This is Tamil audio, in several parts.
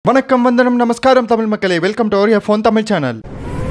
வணக்கம் வந்தனம் நமஸ்காரம் தமிழ் மக்களே welcome to our phone Tamil channel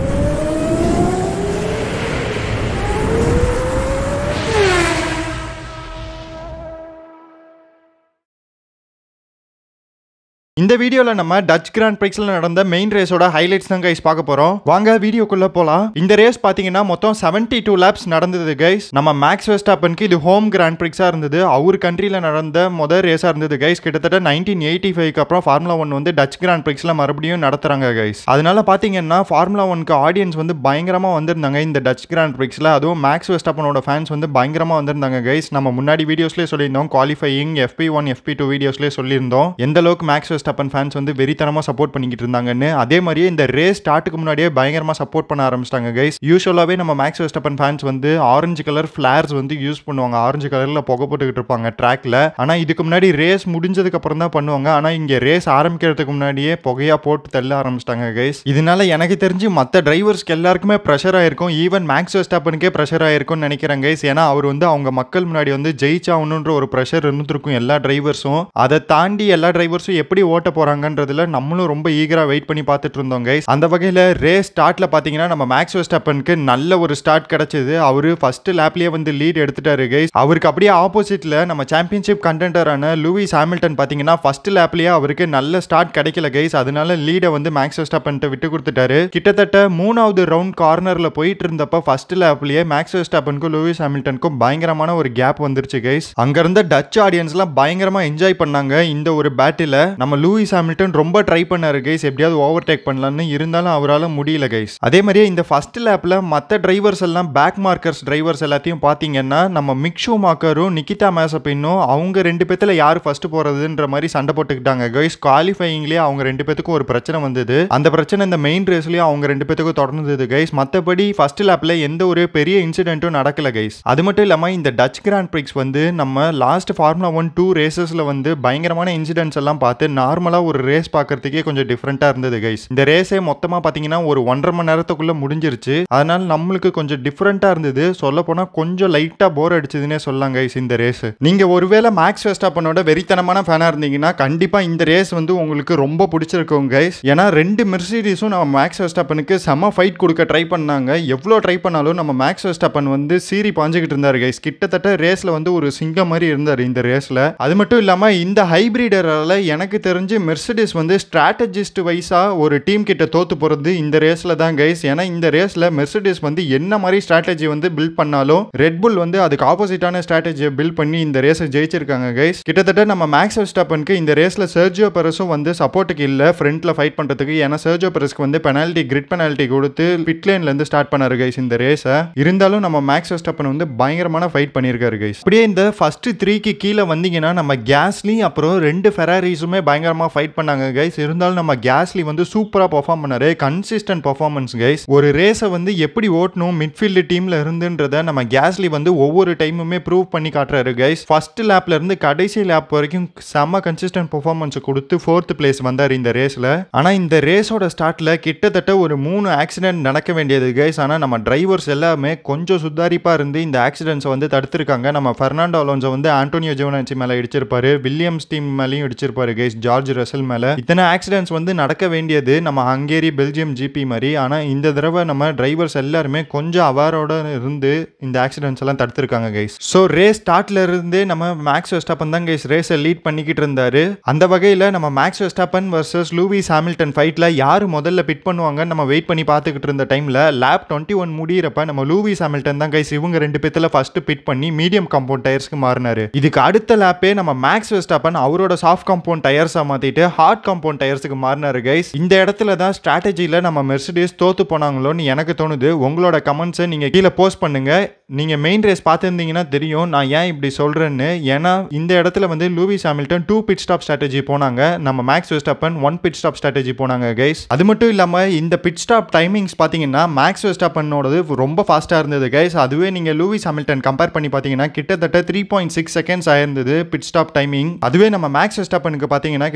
இந்த வீடியோல நம்ம டச் கிராண்ட் பிரிக்ஸ்ல நடந்த மெயின் ரேஸோட ஹைலைட்ஸ் தான் கைஸ் பார்க்க போறோம் வாங்க வீடியோக்குள்ள போலாம் இந்த ரேஸ் பாத்தீங்கன்னா மொத்தம் 72 டூ லேப்ஸ் நடந்தது கைஸ் நம்ம மேக்ஸ் வெஸ்டாப்பனுக்கு இது ஹோம் கிராண்ட் பிரிக்ஸா இருந்தது அவர் கண்ட்ரில நடந்த முதல் ரேஸா இருந்தது கைஸ் கிட்டத்தட்ட நைன்டீன் எயிட்டி ஃபைவ்க்கு அப்புறம் ஃபார்முலா ஒன் வந்து டச் கிராண்ட் பிரிக்ஸ்ல மறுபடியும் நடத்துறாங்க கைஸ் அதனால பாத்தீங்கன்னா ஃபார்முலா ஒன்க்கு ஆடியன்ஸ் வந்து பயங்கரமா வந்திருந்தாங்க இந்த டச் கிராண்ட் பிரிக்ஸ்ல அதுவும் மேக்ஸ் வெஸ்டாப்பனோட ஃபேன்ஸ் வந்து பயங்கரமா வந்திருந்தாங்க கைஸ் நம்ம முன்னாடி வீடியோஸ்லேயே சொல்லியிருந்தோம் qualifying FP one FP two வீடியோஸ்லேயே சொல்லியிருந்தோம் எந்த அளவுக்கு மேக்ஸ் வெஸ்டாப்பன் ஃபேன்ஸ் வந்து வெறித்தனமா சப்போர்ட் பண்ணிக்கிட்டு இருந்தாங்கன்னு அதே மாதிரியே இந்த ரேஸ் ஸ்டார்ட்டுக்கு முன்னாடியே பயங்கரமா சப்போர்ட் பண்ண ஆரம்பிச்சிட்டாங்க கைஸ் யூஸ்வலாகவே நம்ம மேக்ஸ் வெஸ்டப்பன் ஃபேன்ஸ் வந்து ஆரஞ்சு கலர் ஃபிளார்ஸ் வந்து யூஸ் பண்ணுவாங்க ஆரஞ்சு கலரில் புகை போட்டுக்கிட்டு இருப்பாங்க ட்ராக்ல ஆனால் இதுக்கு முன்னாடி ரேஸ் முடிஞ்சதுக்கு அப்புறம் தான் பண்ணுவாங்க ஆனால் இங்கே ரேஸ் ஆரம்பிக்கிறதுக்கு முன்னாடியே புகையா போட்டு தள்ள ஆரம்பிச்சிட்டாங்க கைஸ் இதனால எனக்கு தெரிஞ்சு மற்ற டிரைவர்ஸ்க்கு எல்லாருக்குமே ப்ரெஷர் ஆயிருக்கும் ஈவன் மேக்ஸ் வெஸ்டாப்பனுக்கே ப்ரெஷர் ஆயிருக்கும்னு நினைக்கிறேன் கைஸ் ஏன்னா அவர் வந்து அவங்க மக்கள் முன்னாடி வந்து ஜெயிச்சாகணுன்ற ஒரு ப்ரெஷர் இருந்திருக்கும் எல்லா டிரைவர்ஸும் அதை தாண்டி எல்லா டிரைவர்ஸும் எப்படி ஓட்ட போறாங்கன்றதுல நம்மளும் ரொம்ப ஈகரா வெயிட் பண்ணி பார்த்துட்டு இருந்தோம் கைஸ் அந்த வகையில் ரேஸ் ஸ்டார்ட்ல பார்த்தீங்கன்னா நம்ம மேக்ஸ் வெஸ்டாப்பனுக்கு நல்ல ஒரு ஸ்டார்ட் கிடைச்சது அவரு ஃபர்ஸ்ட் லேப்லயே வந்து லீட் எடுத்துட்டாரு கைஸ் அவருக்கு அப்படியே ஆப்போசிட்ல நம்ம சாம்பியன்ஷிப் கண்டென்டரான லூயிஸ் ஹாமில்டன் பார்த்தீங்கன்னா ஃபர்ஸ்ட் லேப்லயே அவருக்கு நல்ல ஸ்டார்ட் கிடைக்கல கைஸ் அதனால லீடை வந்து மேக்ஸ் வெஸ்டாப்பன்ட்டு விட்டு கொடுத்துட்டாரு கிட்டத்தட்ட மூணாவது ரவுண்ட் கார்னர்ல போயிட்டு இருந்தப்ப ஃபர்ஸ்ட் லேப்லயே மேக்ஸ் வெஸ்டாப்பனுக்கும் லூயிஸ் ஹாமில்டனுக்கும் பயங்கரமான ஒரு கேப் வந்துருச்சு கைஸ் அங்க இருந்த டச் ஆடியன்ஸ்லாம் பயங்கரமா என்ஜாய் பண்ணாங்க இந்த ஒரு பேட்டில் நம்ம லூயிஸ் ஹாமில்டன் ரொம்ப ட்ரை பண்ணாரு கைஸ் எப்படியாவது ஓவர் டேக் பண்ணலாம்னு இருந்தாலும் அவரால் முடியல கைஸ் அதே மாதிரியே இந்த ஃபர்ஸ்ட் லேப்ல மற்ற டிரைவர்ஸ் எல்லாம் பேக் மார்க்கர்ஸ் டிரைவர்ஸ் எல்லாத்தையும் பார்த்தீங்கன்னா நம்ம மிக்ஷு மாக்கரும் நிக்கிதா மேசப்பின்னும் அவங்க ரெண்டு பேத்துல யார் ஃபர்ஸ்ட் போறதுன்ற மாதிரி சண்டை போட்டுக்கிட்டாங்க கைஸ் குவாலிஃபையிங்லேயே அவங்க ரெண்டு பேத்துக்கும் ஒரு பிரச்சனை வந்தது அந்த பிரச்சனை இந்த மெயின் ரேஸ்லயும் அவங்க ரெண்டு பேத்துக்கும் தொடர்ந்தது கைஸ் மற்றபடி ஃபர்ஸ்ட் லேப்ல எந்த ஒரு பெரிய இன்சிடென்ட்டும் நடக்கல கைஸ் அது மட்டும் இல்லாமல் இந்த டச் கிராண்ட் பிரிக்ஸ் வந்து நம்ம லாஸ்ட் ஃபார்முலா ஒன் டூ ரேசஸ்ல வந்து பயங்கரமான இன்சிடென்ட்ஸ் எல்லாம் பார்த்து நார்மலாக ஒரு ரேஸ் பார்க்கறதுக்கே கொஞ்சம் டிஃப்ரெண்ட்டாக இருந்தது கைஸ் இந்த ரேஸே மொத்தமாக பார்த்தீங்கன்னா ஒரு ஒன்றரை மணி நேரத்துக்குள்ள முடிஞ்சிருச்சு அதனால நம்மளுக்கு கொஞ்சம் டிஃப்ரெண்ட்டாக இருந்தது சொல்ல போனால் கொஞ்சம் லைட்டாக போர் அடிச்சதுன்னே சொல்லலாம் கைஸ் இந்த ரேஸ் நீங்கள் ஒருவேளை மேக்ஸ் வெஸ்டாப்பனோட வெறித்தனமான ஃபேனாக இருந்தீங்கன்னா கண்டிப்பாக இந்த ரேஸ் வந்து உங்களுக்கு ரொம்ப பிடிச்சிருக்கும் கைஸ் ஏன்னா ரெண்டு மெர்சிடிஸும் நம்ம மேக்ஸ் வெஸ்டாப்பனுக்கு செம ஃபைட் கொடுக்க ட்ரை பண்ணாங்க எவ்வளோ ட்ரை பண்ணாலும் நம்ம மேக்ஸ் வெஸ்டாப்பன் வந்து சீரி பாஞ்சுக்கிட்டு இருந்தார் கைஸ் கிட்டத்தட்ட ரேஸில் வந்து ஒரு சிங்கம் மாதிரி இருந்தார் இந்த ரேஸில் அது மட்டும் இல்லாமல் இந்த ஹைபிரிடரால் எனக்கு தெரிஞ்சு மெர்சிடிஸ் வந்து ஸ்ட்ராட்டஜிஸ்ட் வைஸாக ஒரு டீம் கிட்ட தோத்து போகிறது இந்த ரேஸில் தான் கைஸ் ஏன்னா இந்த ரேஸில் மெர்சிடிஸ் வந்து என்ன மாதிரி ஸ்ட்ராட்டஜி வந்து பில்ட் பண்ணாலும் ரெட்புல் வந்து அதுக்கு ஆப்போசிட்டான ஸ்ட்ராட்டஜியை பில்ட் பண்ணி இந்த ரேஸை ஜெயிச்சிருக்காங்க கைஸ் கிட்டத்தட்ட நம்ம மேக்ஸ் வெஸ்டாப்பனுக்கு இந்த ரேஸில் சர்ஜியோ பெரஸும் வந்து சப்போர்ட்டுக்கு இல்லை ஃப்ரண்ட்டில் ஃபைட் பண்ணுறதுக்கு ஏன்னா சர்ஜியோ பெரஸ்க்கு வந்து பெனால்ட்டி கிரிட் பெனால்ட்டி கொடுத்து பிட் லேன்லேருந்து ஸ்டார்ட் பண்ணாரு கைஸ் இந்த ரேஸை இருந்தாலும் நம்ம மேக்ஸ் வெஸ்டாப்பன் வந்து பயங்கரமான ஃபைட் பண்ணியிருக்காரு கைஸ் அப்படியே இந்த ஃபர்ஸ்ட் த்ரீக்கு கீழே வந்தீங்கன்னா நம்ம கேஸ்லி அப்புறம் ரெண்டு ஃபெராரிஸுமே பயங்கரமாக ஃபைட் பண்ணாங்க கைஸ் இருந்தாலும் நம்ம கேஸ்லி வந்து சூப்பராக பர்ஃபார்ம் பண்ணாரு கன்சிஸ்டன்ட் பர்ஃபார்மன்ஸ் கைஸ் ஒரு ரேஸை வந்து எப்படி ஓட்டணும் மிட்ஃபீல்டு டீமில் இருந்துன்றத நம்ம கேஸ்லி வந்து ஒவ்வொரு டைமுமே ப்ரூவ் பண்ணி காட்டுறாரு கைஸ் ஃபர்ஸ்ட் லேப்ல இருந்து கடைசி லேப் வரைக்கும் செம்ம கன்சிஸ்டன்ட் பர்ஃபார்மன்ஸ் கொடுத்து ஃபோர்த் பிளேஸ் வந்தார் இந்த ரேஸில் ஆனால் இந்த ரேஸோட ஸ்டார்ட்ல கிட்டத்தட்ட ஒரு மூணு ஆக்சிடென்ட் நடக்க வேண்டியது கைஸ் ஆனால் நம்ம டிரைவர்ஸ் எல்லாமே கொஞ்சம் சுத்தாரிப்பாக இருந்து இந்த ஆக்சிடென்ட்ஸை வந்து தடுத்திருக்காங்க நம்ம ஃபெர்னாண்டோ அலோன்சோ வந்து ஆண்டோனியோ ஜோனாச்சி மேலே இடிச்சிருப்பாரு வில்லியம்ஸ் டீம் மேலேயும் இடிச்சிருப்பாரு கைஸ் ஜார்ஜ் ரசல் மேலே இத்தனை ஆக்சிடென்ட்ஸ் வந்து நடக்க வேண்டியது நம்ம ஹங்கேரி பெல்ஜியம் ஜிபி மாதிரி ஆனால் இந்த தடவை நம்ம டிரைவர்ஸ் எல்லாருமே கொஞ்சம் அவாரோட இருந்து இந்த ஆக்சிடென்ட்ஸ் எல்லாம் தடுத்திருக்காங்க கைஸ் ஸோ ரேஸ் ஸ்டார்ட்ல இருந்தே நம்ம மேக்ஸ் வெஸ்டாப்பன் தான் கைஸ் ரேஸை லீட் பண்ணிக்கிட்டு இருந்தாரு அந்த வகையில் நம்ம Max Verstappen versus Lewis Hamilton ஃபைட்டில் யார் முதல்ல பிட் பண்ணுவாங்கன்னு நம்ம வெயிட் பண்ணி பார்த்துக்கிட்டு இருந்த டைமில் லேப் டுவெண்ட்டி ஒன் முடியிறப்ப நம்ம லூவிஸ் ஹாமில்டன் தான் கைஸ் இவங்க ரெண்டு பேத்துல ஃபர்ஸ்ட் பிட் பண்ணி மீடியம் காம்பவுண்ட் டயர்ஸ்க்கு மாறினாரு இதுக்கு அடுத்த லேப்பே நம்ம மேக்ஸ் வெஸ்டாப்பன் அவரோட சாஃப்ட் காம்பவுண்ட் டயர்ஸாக மாற்றிட்டு ஹார்ட் காம்பவுண்ட் டயர்ஸுக்கு மாறினாரு கைஸ் இந்த இடத்துல தான் ஸ்ட்ராட்டஜியில் நம்ம மெர்சிடிஸ் தோத்து போனாங்களோன்னு எனக்கு தோணுது உங்களோட கமெண்ட்ஸை நீங்கள் கீழே போஸ்ட் பண்ணுங்க நீங்கள் மெயின் ரேஸ் பார்த்துருந்தீங்கன்னா தெரியும் நான் ஏன் இப்படி சொல்கிறேன்னு ஏன்னா இந்த இடத்துல வந்து Lewis Hamilton two pit stop strategy போனாங்க நம்ம Max Verstappen one pit stop strategy போனாங்க கைஸ் அது மட்டும் இல்லாமல் இந்த பிட் ஸ்டாப் டைமிங்ஸ் பார்த்தீங்கன்னா மேக்ஸ் வெஸ்டாப்பனோடது ரொம்ப ஃபாஸ்ட்டாக இருந்தது கைஸ் அதுவே நீங்கள் லூவிஸ் ஹாமில்டன் கம்பேர் பண்ணி பார்த்தீங்கன்னா கிட்டத்தட்ட த்ரீ பாயிண்ட் சிக்ஸ் செகண்ட்ஸ் ஆயிருந்தது பிட் ஸ்டாப் டைமிங் அதுவே நம்ம மேக்ஸ் வெஸ்டாப்பனுக்கு பார்த்தீங்கன்னா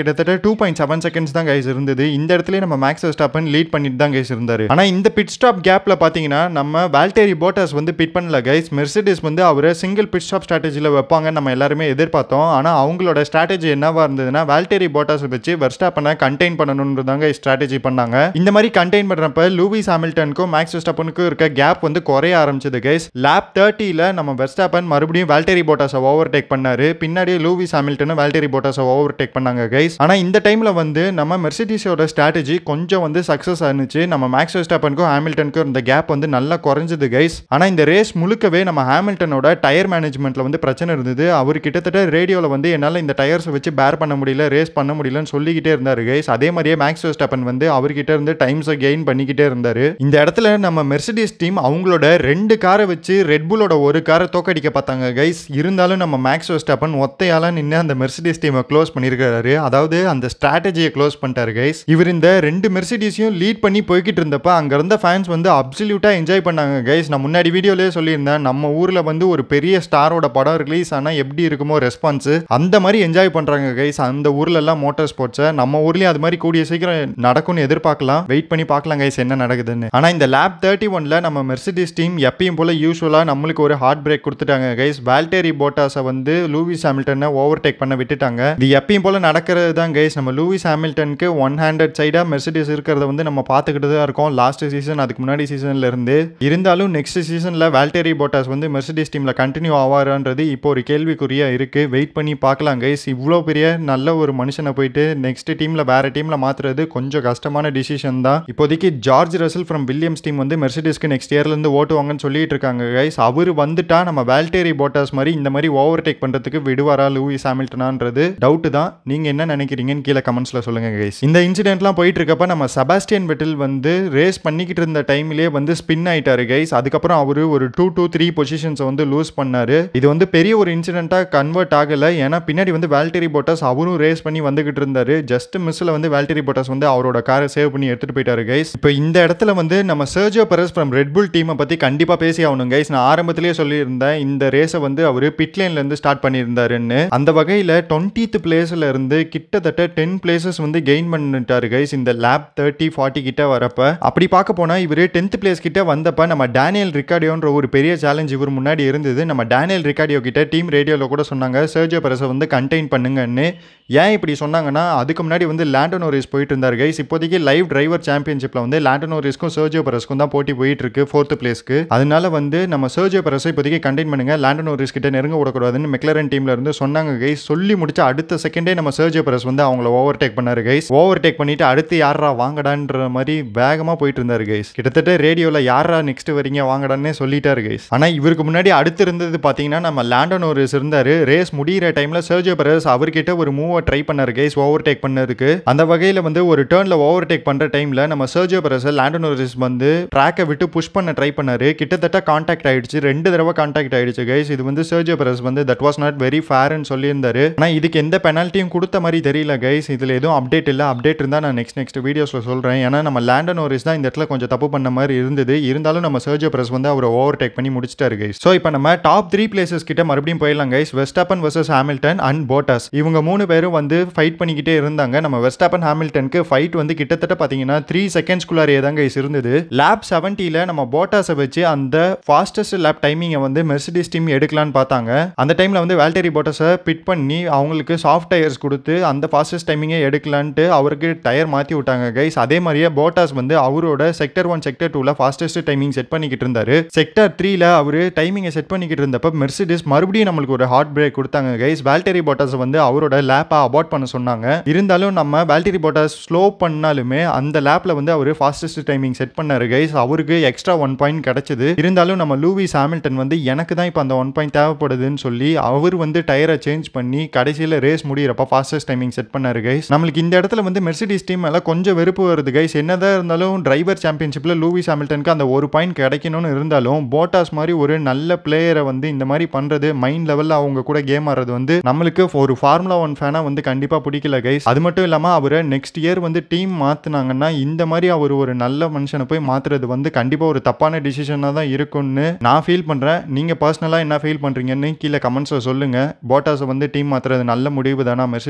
கிட்டத்தட்ட டூ பாயிண்ட் செவன் செகண்ட்ஸ் தான் கைஸ் இருந்தது இந்த இடத்துல நம்ம மேக்ஸ் வெஸ்டாப்பன் லீட் பண்ணிட்டு தான் கைஸ் இருந்தாரு ஆனா இந்த பிட் ஸ்டாப் கேப்ல பாத்தீங்கன்னா நம்ம வால்டேரி போட்டாஸ் வந்து பிட் பண்ணல கைஸ் மெர்சிடிஸ் வந்து அவரை சிங்கிள் பிட் ஸ்டாப் ஸ்ட்ராட்டஜியில் வைப்பாங்க நம்ம எல்லாருமே எதிர்பார்த்தோம் ஆனா அவங்களோட ஸ்ட்ராட்டஜி என்னவா இருந்ததுன்னா வால்டேரி போட்டாஸ் வச்சு வெர்ஸ்டாப்பனை கண்டெயின் பண்ணணுன்றதாங்க ஸ்ட்ராட்டஜி பண்ணாங்க இந்த மாதிரி கண்டெயின் பண்றப்ப லூவிஸ் ஹாமில்டனுக்கும் மேக்ஸ் வெஸ்டாப்பனுக்கும் இருக்க கேப் வந்து குறைய ஆரம்பிச்சது கைஸ் லேப் தேர்ட்டியில் நம்ம வெர்ஸ்டாப்பன் மறுபடியும் வால்டேரி போட்டாஸை ஓவர் டேக் பண்ணாரு பின்னாடி லூவிஸ் ஹாமில்டனும் வால்டேரி போட்டாஸை ஓவர் டேக் பண்ணாங்க கைஸ் ஆனா இந்த டைம்ல வந்து நம்ம மெர்சிடிஸோட ஸ்ட்ராட்டஜி கொஞ்சம் வந்து சக்ஸஸ் ஆனிச்சு நம்ம மேக்ஸ் வெஸ்டாப்பனுக்கும் ஹாமில்டனுக்கும் இந்த கேப் வந்து நல்லா குறைஞ்சது கைஸ் ஆனா இந்த ரேஸ் முழுக்கவே நம்ம ஹாமில்டனோட டயர் மேனேஜ்மெண்ட்ல வந்து பிரச்சனை இருந்தது அவர் கிட்டத்தட்ட ரேடியோவில் வந்து என்னால் இந்த டயர்ஸ் வச்சு பேர் பண்ண முடியல ரேஸ் பண்ண முடியலன்னு சொல்லிக்கிட்டே இருந்தாரு கைஸ் அதே மாதிரியே மேக்ஸ் வெஸ்டாப்பன் வந்து அவர்கிட்ட இருந்து டைம்ஸை கெயின் பண்ணிக்கிட்டே இருந்தாரு இந்த இடத்துல நம்ம மெர்சிடிஸ் டீம் அவங்களோட ரெண்டு காரை வச்சு ரெட்புலோட ஒரு காரை தோக்கடிக்க பார்த்தாங்க கைஸ் இருந்தாலும் நம்ம மேக்ஸ் வெஸ்டாப்பன் ஒத்தையால நின்று அந்த மெர்சிடிஸ் டீமை க்ளோஸ் பண்ணியிருக்காரு அதாவது அந்த ஸ்ட்ராட்டஜியை க்ளோஸ் பண்ணிட்டாரு கைஸ் இவர் இந்த ரெண்டு மெர்சிடிஸையும் லீட் பண்ணி போய்கிட்டு இருந்தப்ப அங்க இருந்த ஃபேன்ஸ் வந்து அப்சல்யூட்டா என்ஜாய் பண்ணாங்க கைஸ் நான் முன்னாடி வீடியோலயே சொல்லியிருந்தேன் நம்ம ஊர்ல வந்து ஒரு பெரிய ஸ்டாரோட படம் ரிலீஸ் ஆனா எப்படி இருக்குமோ ரெஸ்பான்ஸ் அந்த மாதிரி என்ஜாய் பண்றாங்க கைஸ் அந்த ஊர்ல எல்லாம் மோட்டார் ஸ்போர்ட்ஸை நம்ம ஊர்லயும் அது மாதிரி கூடிய சீக்கிரம் நடக்கும்னு எதிர்பார்க்கலாம் வெயிட் பண்ணி பார்க்கலாம் கைஸ் என்ன நடக்குதுன்னு ஆனா இந்த லேப் தேர்ட்டி ஒன்ல நம்ம மெர்சிடிஸ் டீம் எப்பயும் போல யூஸ்வலா நம்மளுக்கு ஒரு ஹார்ட் பிரேக் கொடுத்துட்டாங்க கைஸ் வால்டேரி போட்டாஸை வந்து லூவிஸ் ஹாமில்டனை ஓவர் டேக் பண்ண விட்டுட்டாங்க இது எப்பயும் போல நடக்கிறது தான் கைஸ் நம்ம லூவிஸ் ஹாமில்டனுக்கு ஒன் ஹேண்டட் சைடா மெர்சிடிஸ் இருக்கிறத வந்து நம்ம பார்த்துக்கிட்டு தான் இருக்கோம் லாஸ்ட் சீசன் அதுக்கு முன்னாடி சீசன்ல இருந்து இருந்தாலும் நெக்ஸ்ட் சீசன்ல வால்டேரி போட்டாஸ் வந்து மெர்சிடிஸ் டீம்ல கண்டினியூ ஆவாரான்றது இப்போ ஒரு கேள்விக்குறியா இருக்கு வெயிட் பண்ணி பார்க்கலாம் கைஸ் இவ்வளோ பெரிய நல்ல ஒரு மனுஷனை போயிட்டு நெக்ஸ்ட் டீம்ல வேற டீம்ல மாத்துறது கொஞ்சம் கஷ்டமான டிசிஷன் தான் இப்போதைக்கு George Russell from Williams team வந்து மெர்சிடிஸ்க்கு நெக்ஸ்ட் இயர்ல இருந்து ஓட்டுவாங்கன்னு சொல்லிட்டு இருக்காங்க கைஸ் அவர் வந்துட்டா நம்ம வால்டேரி போட்டாஸ் மாதிரி இந்த மாதிரி ஓவர் டேக் பண்றதுக்கு விடுவாரா லூயிஸ் ஹாமில்டனான்றது டவுட் தான் நீங்க என்ன நினைக்கிறீங்கன்னு கீழே கமெண்ட்ஸ்ல சொல்லுங்க கைஸ் இந்த இன்சிடென்ட்லாம் போயிட்டு இருக்கப்ப நம்ம செபாஸ்டியன் பெட்டில் வந்து ரேஸ் பண்ணிக்கிட்டு இருந்த டைம்லயே வந்து ஸ்பின் ஆயிட்டாரு கைஸ் அதுக்கப்புறம் அவரு ஒரு டூ டூ த்ரீ பொசிஷன்ஸை வந்து லூஸ் பண்ணாரு இது வந்து பெரிய ஒரு இன்சிடென்ட்டா கன்வெர்ட் ஆகல ஏன்னா பின்னாடி வந்து வால்டேரி போட்டாஸ் அவரும் ரேஸ் பண்ணி வந்துகிட்டு இருந்தாரு ஜஸ்ட் மிஸ்ல வந்து வால்டேரி போட்டாஸ் வந்து அவரோட காரை சேவ் பண்ணி எடுத்துட்டு போயிட்டாரு கைஸ் இப்போ இந்த இடத்துல வந்து நம்ம சர்ஜோ பெரஸ் ஃப்ரம் ரெட்புல் டீமை பத்தி கண்டிப்பா பேசி ஆகணும் கைஸ் நான் ஆரம்பத்திலேயே சொல்லியிருந்தேன் இந்த ரேஸை வந்து அவர் பிட்லேன்ல இருந்து ஸ்டார்ட் பண்ணியிருந்தாருன்னு அந்த வகையில் டுவெண்ட்டித் பிளேஸ்ல இருந்து கிட்டத்தட்ட டென் பிளேசஸ் வந்து கெயின் பண்ணிட்டாரு கைஸ் இந்த லேப் தேர்ட்டி ஃபார்ட்டி கிட்ட வரப்ப அப்படி பார்க்க போனா இவர் டென்த் பிளேஸ் கிட்ட வந்தப்ப நம்ம டேனியல் ரிக்கார்டியோன்ற ஒரு பெரிய சேலஞ்ச் இவர் முன்னாடி இருந்தது நம்ம டேனியல் ரிக்கார்டியோ கிட்ட டீம் ரேடியோவில் கூட சொன்னாங்க சர்ஜோ பெரஸை வந்து கண்டெயின் பண்ணுங்கன்னு ஏன் இப்படி சொன்னாங்கன்னா அதுக்கு முன்னாடி வந்து லேண்டோ ரேஸ் போயிட்டு இருந்தார் கைஸ் இப்போதைக்கு லைவ் டிரைவர் சாம்பியன்ஷிப்ல வந்து லேண்டோ ரேஸ்க்கும் சர்ஜோ பெரஸ்க்கும் தான் போட்டி போயிட்டு இருக்கு ஃபோர்த் பிளேஸ்க்கு அதனால வந்து நம்ம சர்ஜோ பெரஸை இப்போதைக்கு கண்டெயின் பண்ணுங்க லேண்டோ ரேஸ் கிட்ட நெருங்க விடக்கூடாதுன்னு மெக்லரன் டீம்ல இருந்து சொன்னாங்க கைஸ் சொல்லி முடிச்ச அடுத்த செகண்டே நம்ம சர்ஜோ பெரஸ் வந்து அவங்கள ஓவர் டேக் பண்ணாரு கைஸ் ஓவர் டேக் பண்ணிட்டு அடுத்து யாரா வாங்கடான்ற மாதிரி வேகமா போயிட்டு இருந்தாரு கைஸ் கிட்டத்தட்ட ரேடியோல யாரா நெக்ஸ்ட் வரீங்க வாங்கடான்னே சொல்லிட்டாரு கைஸ் ஆனா இவருக்கு முன்னாடி அடுத்து இருந்தது பாத்தீங்கன்னா நம்ம லேண்டன் ரேஸ் இருந்தாரு ரேஸ் முடியிற டைம்ல சர்ஜோ பெரஸ் அவர்கிட்ட ஒரு மூவை ட்ரை பண்ணாரு கைஸ் ஓவர் டேக் பண்ணதுக்கு அந்த வகையில வந்து ஒரு டேர்ன்ல ஓவர் டேக் பண்ற டைம்ல நம்ம சர்ஜோ பெரஸ் லேண்டன் ரேஸ் வந்து ட்ராக்கை விட்டு புஷ் பண்ண ட்ரை பண்ணாரு கிட்டத்தட்ட கான்டாக்ட் ஆயிடுச்சு ரெண்டு தடவை கான்டாக்ட் ஆயிடுச்சு கைஸ் இது வந்து சர்ஜோ பெரஸ் வந்து தட் வாஸ் நாட் வெரி ஃபேர்னு சொல்லியிருந்தாரு ஆனா இதுக்கு எந்த பெனால்ட்டியும் கொடுத்த மாதிரி தெரியல கைஸ் இதுல எதுவும் அப்டேட் இல்ல அப்டேட் இருந்தா நான் நெக்ஸ்ட் நெக்ஸ்ட் வீடியோஸ்ல சொல்றேன் ஏன்னா நம்ம லேண்டன் ஓரிஸ் தான் இந்த இடத்துல கொஞ்சம் தப்பு பண்ண மாதிரி இருந்தது இருந்தாலும் நம்ம சர்ஜோ பிரஸ் வந்து அவரை ஓவர் டேக் பண்ணி முடிச்சிட்டாரு கைஸ் ஸோ இப்போ நம்ம டாப் த்ரீ பிளேசஸ் கிட்ட மறுபடியும் போயிடலாம் guys Verstappen versus Hamilton and Bottas இவங்க மூணு பேரும் வந்து ஃபைட் பண்ணிக்கிட்டே இருந்தாங்க நம்ம வெஸ்டாப்பன் ஹாமில்டனுக்கு ஃபைட் வந்து கிட்டத்தட்ட பார்த்தீங்கன்னா த்ரீ செகண்ட்ஸ்குள்ளாரே தான் கைஸ் இருந்தது லேப் செவன்ட்டியில் நம்ம போட்டாஸை வச்சு அந்த ஃபாஸ்டஸ்ட் லேப் டைமிங்கை வந்து மெர்சிடிஸ் டீம் எடுக்கலான்னு பார்த்தாங்க அந்த டைமில் வந்து வேல்டரி போட்டாஸை பிட் பண்ணி அவங்களுக்கு சாஃப்ட் டயர்ஸ் கொடுத்து அந்த ஃபாஸ்டஸ்ட் டைமிங்கை எடுக்கலான்ட்டு அவருக்கு டயர் மாற்றி விட்டாங்க கைஸ் அதே மாதிரியே போட்டாஸ் வந்து அவரோட செக்டர் ஒன் செக்டர் டூவில் ஃபாஸ்டஸ்ட் டைமிங் செட் பண்ணிக்கிட்டு இருந்தாரு செக்டர் த்ரீல அவர் டைமிங்கை செட் பண்ணிக்கிட்டு இருந்தப்ப மெர்சிடிஸ் மறுபடியும் நம்மளுக்கு ஒரு ஹார்ட் பிரேக் கொடுத்தாங்க கைஸ் வேல்டரி போட்டாஸ் வந்து அவரோட லேப்பை அபார்ட் பண்ண சொன்னாங்க இருந்தாலும் நம்ம வேல்டரி போட்டாஸ் ஸ்லோ பண்ணாலுமே அந்த லேப்ல வந்து அவர் ஃபாஸ்டஸ்ட் டைமிங் செட் பண்ணாரு கைஸ் அவருக்கு எக்ஸ்ட்ரா ஒன் பாயிண்ட் கிடைச்சது இருந்தாலும் நம்ம லூவிஸ் ஹாமில்டன் வந்து எனக்கு தான் இப்போ அந்த ஒன் பாயிண்ட் தேவைப்படுதுன்னு சொல்லி அவர் வந்து டயரை சேஞ்ச் பண்ணி கடைசியில் ரேஸ் முடியிறப்ப ஃபாஸ்டஸ்ட் டைமிங் செட் பண்ணாரு கைஸ் நம்மளுக்கு இந்த இடத்துல வந்து மெர்சிடிஸ் டீம் மேலே கொஞ்சம் வெறுப்பு வருது கைஸ் என்னதான் இருந்தாலும் டிரைவர் சாம்பியன்ஷிப்பில் லூவிஸ் ஹாமில்டனுக்கு அந்த ஒரு பாயிண்ட் கிடைக்கணும்னு இருந்தாலும் போட்டாஸ் மாதிரி ஒரு நல்ல பிளேயரை வந்து இந்த மாதிரி பண்ணுறது மைண்ட் லெவலில் அவங்க கூட கேம் ஆடுறது வந்து நம்மளுக்கு ஒரு ஃபார்முலா ஒன் ஃபேனாக வந்து கண்டிப்பாக பிடிக்கல கைஸ் அது மட்டும் இல்லாமல் அவரை நெக்ஸ்ட் இயர் வந்து டீம் மாற்றினாங்கன்னா இந்த மாதிரி அவர் ஒரு நல்ல மனுஷனை போய் மாற்றுறது வந்து கண்டிப்பாக ஒரு தப்பான டிசிஷனாக தான் இருக்கும்னு நான் ஃபீல் பண்ணுறேன் நீங்கள் பர்சனலாக என்ன ஃபீல் பண்ணுறீங்கன்னு கீழே கமெண்ட்ஸில் சொல்லுங்கள் போட்டாஸை வந்து டீம் மாற்றுறது நல்ல முடிவு தானா மெர்சிடிஸ் எடுத்துகிட்டு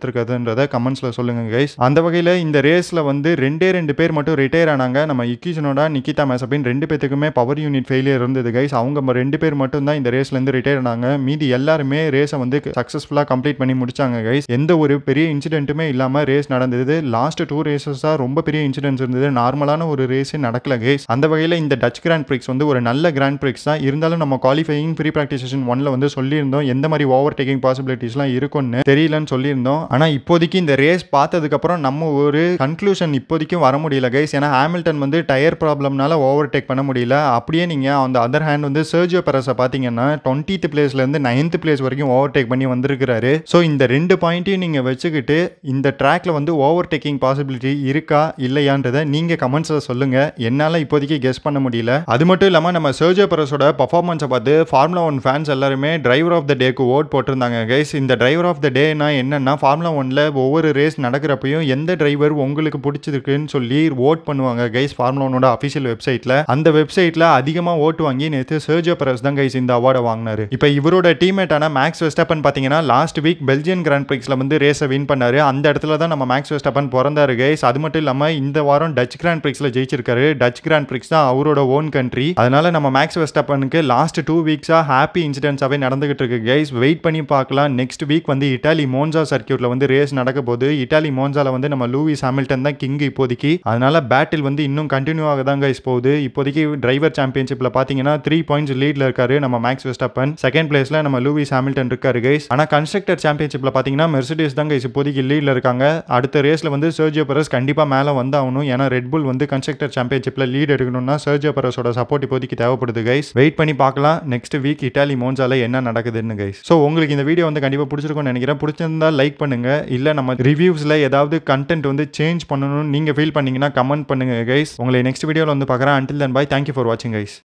பார்த்துருக்கிறதுன்றத கமெண்ட்ஸில் சொல்லுங்க கைஸ் அந்த வகையில் இந்த ரேஸில் வந்து ரெண்டே ரெண்டு பேர் மட்டும் ரிட்டையர் ஆனாங்க நம்ம இக்கிஷனோட நிக்கிதா மேசபின் ரெண்டு பேத்துக்குமே பவர் யூனிட் ஃபெயிலியர் இருந்தது கைஸ் அவங்க ம- ரெண்டு பேர் மட்டும் தான் இந்த ரேஸ்லேருந்து ரிட்டையர் ஆனாங்க மீதி எல்லாருமே ரேஸை வந்து சக்ஸஸ்ஃபுல்லாக கம்ப்ளீட் பண்ணி முடிச்சாங்க கைஸ் எந்த ஒரு பெரிய இன்சிடென்ட்டுமே இல்லாமல் ரேஸ் நடந்தது லாஸ்ட் டூ ரேசஸாக ரொம்ப பெரிய இன்சிடென்ட்ஸ் இருந்தது நார்மலான ஒரு ரேஸே நடக்கல கைஸ் அந்த வகையில் இந்த டச் கிராண்ட் பிரிக்ஸ் வந்து ஒரு நல்ல கிராண்ட் பிரிக்ஸ் தான் இருந்தாலும் நம்ம குவாலிஃபையிங் ப்ரீ ப்ராக்டிஸ் செஷன் ஒன்ல வந்து சொல்லியிருந்தோம் எந்த மாதிரி ஓவர் டேக்கிங் பாசிபிலிட்டிஸ்லாம் இருக்கும்னு தெரியலன்னு சொல்லியிருந்தோம் ஆனால் இப்போதைக்கு இந்த ரேஸ் பார்த்ததுக்கப்புறம் நம்ம ஒரு கன்க்ளூஷன் இப்போதைக்கும் வர முடியல கைஸ் ஏன்னா ஹாமில்டன் வந்து டயர் ப்ராப்ளம்னால ஓவர் டேக் பண்ண முடியல அப்படியே நீங்கள் அந்த அதர் ஹேண்ட் வந்து சர்ஜியோ பெரஸை பார்த்தீங்கன்னா டுவெண்ட்டித் பிளேஸ்லேருந்து நைன்த் பிளேஸ் வரைக்கும் ஓவர் டேக் பண்ணி வந்திருக்கிறாரு ஸோ இந்த ரெண்டு பாயிண்ட்டையும் நீங்கள் வச்சுக்கிட்டு இந்த ட்ராக்ல வந்து ஓவர் டேக்கிங் பாசிபிலிட்டி இருக்கா இல்லையான்றதை நீங்கள் கமெண்ட்ஸில் சொல்லுங்கள் என்னால் இப்போதைக்கு கெஸ் பண்ண முடியல அது மட்டும் இல்லாமல் நம்ம சர்ஜியோ பெரஸோட பர்ஃபார்மன்ஸை பார்த்து ஃபார்முலா ஒன் ஃபேன்ஸ் எல்லாருமே டிரைவர் ஆஃப் த டேக்கு ஓட் போட்டிருந்தாங்க கைஸ் இந்த டிரைவர் ஆஃப் த டேனா என்னன்னா ஃபார்முலா ஒன்ல ஒவ்வொரு ரேஸ் நடக்கிறப்பையும் எந்த டிரைவர் உங்களுக்கு பிடிச்சிருக்குன்னு சொல்லி ஓட் பண்ணுவாங்க கைஸ் ஃபார்முலா ஒனோட அஃபிஷியல் வெப்சைட்ல அந்த வெப்சைட்ல அதிகமாக ஓட்டு வாங்கி நேற்று சர்ஜியோ பெரஸ் தான் கைஸ் இந்த அவார்டை வாங்கினாரு இப்போ இவரோட டீம்மேட்டான மேக்ஸ் வெஸ்டப்பன் பார்த்தீங்கன்னா லாஸ்ட் வீக் பெல்ஜியன் கிராண்ட் பிரிக்ஸ்ல வந்து ரேஸை வின் பண்ணாரு அந்த இடத்துல தான் நம்ம மேக்ஸ் வெஸ்டப்பன் பிறந்தாரு கைஸ் அது மட்டும் இல்லாமல் இந்த வாரம் டச் கிராண்ட் பிரிக்ஸ்ல ஜெயிச்சிருக்காரு டச் கிராண்ட் பிரிக்ஸ் தான் அவரோட ஓன் கண்ட்ரி அதனால நம்ம மேக்ஸ் வெஸ்டப்பனுக்கு லாஸ்ட் டூ வீக்ஸாக ஹாப்பி இன்சிடென்ட்ஸாகவே நடந்துகிட்டு இருக்கு கைஸ் வெயிட் பண்ணி பார்க்கலாம் நெக்ஸ்ட் வீக் வந்து இட்டாலி மோன்சா சர்க்கியூட்ல வந்து ரேஸ் நடக்க போகுது இட்டாலி மோன்சால வந்து நம்ம லூவிஸ் ஹாமில்டன் தான் கிங் இப்போதைக்கு அதனால பேட்டில் வந்து இன்னும் கண்டினியூ ஆக தான் கைஸ் போகுது இப்போதைக்கு டிரைவர் சாம்பியன்ஷிப்ல பாத்தீங்கன்னா த்ரீ பாயிண்ட்ஸ் லீட்ல இருக்காரு நம்ம மேக்ஸ் வெஸ்டப்பன் செகண்ட் பிளேஸ்ல நம்ம லூவிஸ் ஹாமில்டன் இருக்காரு கைஸ் ஆனா கன்ஸ்ட்ரக்டர் சாம்பியன்ஷிப்ல பாத்தீங்கன்னா மெர்சிடிஸ் தான் கைஸ் இப்போதைக்கு லீட்ல இருக்காங்க அடுத்த ரேஸ்ல வந்து சர்ஜியோ பெரஸ் கண்டிப்பா மேல வந்தாகணும் ஏன்னா ரெட் புல் வந்து கன்ஸ்ட்ரக்டர் சாம்பியன்ஷிப்ல லீட் எடுக்கணும்னா சர்ஜியோ பெரஸோட சப்போர்ட் இப்போதைக்கு தேவைப்படுது கைஸ் வெயிட் பண்ணி பார்க்கலாம் நெக்ஸ்ட் வீக் இட்டாலி மோன்சால என்ன நடக்குதுன்னு கைஸ் ஸோ உங்களுக்கு இந்த வீடியோ வந்து கண்டிப்பா பிடிச்சிருக்கும்னு நினைக்கிறேன் பிடிச்சிருந்தா லைக் பண்ணுங்க இல்ல நம்ம ரிவ்யூஸ்ல ஏதாவது கண்டென்ட் வந்து சேஞ்ச் பண்ணணும்னு நீங்க ஃபீல் பண்ணீங்கன்னா கமெண்ட் பண்ணுங்க கைஸ் உங்களை நெக்ஸ்ட் வீடியோவில் வந்து பார்க்குறேன் until then bye thank you for வாட்சிங் கைஸ்